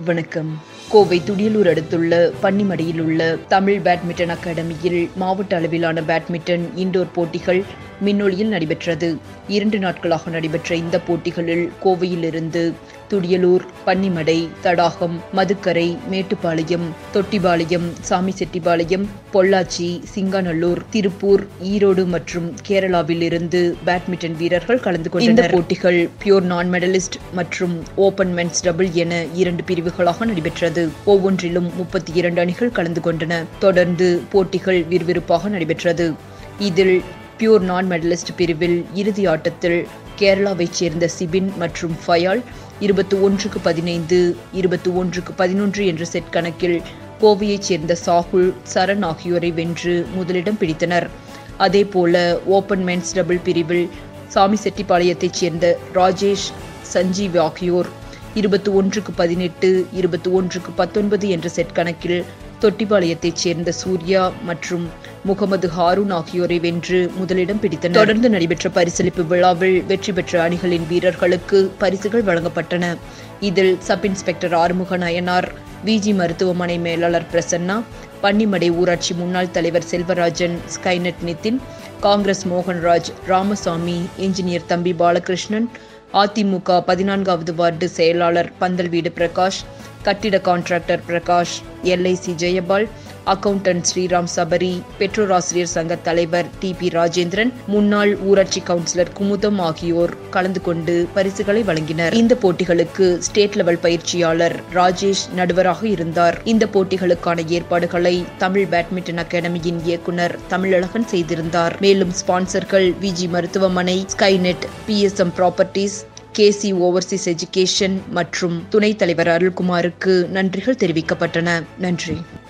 வணக்கம் கோவை துடியலூர் அடுத்துள்ள பன்னிமடையில் உள்ள தமிழ் பேட்மிண்டன் அகாடமியில் மாவட்ட அளவிலான பேட்மிண்டன் இண்டோர் போட்டிகள் மின்னொலியில் நடைபெற்றது இரண்டு நாட்களாக நடைபெற்ற இந்த போட்டிகளில் கோவையிலிருந்து துடியலூர் பன்னிமடை தடாகம் மதுக்கரை மேட்டுப்பாளையம் தொட்டிபாளையம் சாமிசெட்டிபாளையம் பொள்ளாச்சி சிங்காநல்லூர் திருப்பூர் ஈரோடு மற்றும் கேரளாவில் இருந்து பேட்மிண்டன் வீரர்கள் கலந்து கொண்டனர் இந்த போட்டிகள் பியூர் நான் மெடலிஸ்ட் மற்றும் ஓபன் மென்ஸ் டபுள் என இரண்டு பிரிவுகளாக நடைபெற்றது ஒவ்வொன்றிலும் முப்பத்தி இரண்டு அணிகள் கலந்து கொண்டன தொடர்ந்து போட்டிகள் விறுவிறுப்பாக நடைபெற்றது இதில் பியூர் நான் மெடலிஸ்ட் பிரிவில் இறுதி ஆட்டத்தில் கேரளாவைச் சேர்ந்த சிபின் மற்றும் ஃபயால் இருபத்தி ஒன்றுக்கு பதினைந்து இருபத்தி ஒன்றுக்கு பதினொன்று என்ற செட் கணக்கில் கோவையைச் சேர்ந்த சாகுல் சரண் ஆகியோரை வென்று முதலிடம் பிடித்தனர் அதேபோல ஓபன் மென்ஸ் டபுள் பிரிவில் சாமிசெட்டிப்பாளையத்தைச் சேர்ந்த ராஜேஷ் சஞ்சீவ் ஆகியோர் இருபத்தி ஒன்றுக்கு பதினெட்டு இருபத்தி ஒன்றுக்கு பத்தொன்பது என்ற செட் கணக்கில் தொட்டிப்பாளையத்தைச் சேர்ந்த சூர்யா மற்றும் முகமது ஹாரூன் ஆகியோரை வென்று முதலிடம் பிடித்தனர் தொடர்ந்து நடைபெற்ற பரிசளிப்பு விழாவில் வெற்றி பெற்ற அணிகளின் வீரர்களுக்கு பரிசுகள் வழங்கப்பட்டன இதில் சப் இன்ஸ்பெக்டர் ஆறுமுக நயனார் விஜி மருத்துவமனை மேலாளர் பிரசன்னா பன்னிமடை ஊராட்சி முன்னாள் தலைவர் செல்வராஜன் ஸ்கைநட் நிதின் காங்கிரஸ் மோகன்ராஜ் ராமசாமி இன்ஜினியர் தம்பி பாலகிருஷ்ணன் அதிமுக பதினான்காவது வார்டு செயலாளர் பந்தல் வீடு பிரகாஷ் கட்டிட contractor Prakash LIC Jayapal accountant Sriram Sabari பெற்றோர் ஆசிரியர் சங்க தலைவர் டி பி ராஜேந்திரன் முன்னாள் ஊராட்சி கவுன்சிலர் குமுதம் ஆகியோர் கலந்து கொண்டு பரிசுகளை வழங்கினர் இந்த போட்டிகளுக்கு ஸ்டேட் லெவல் பயிற்சியாளர் ராஜேஷ் நடுவராக இருந்தார் இந்த போட்டிகளுக்கான ஏற்பாடுகளை தமிழ் பேட்மிண்டன் அகாடமியின் இயக்குனர் தமிழழகன் செய்திருந்தார் மேலும் ஸ்பான்சர்கள் விஜி மருத்துவமனை Skynet BSM properties KC overseas education மற்றும் துணைத் தலைவர் அருள்குமாருக்கு நன்றிகள் தெரிவிக்கப்பட்டன நன்றி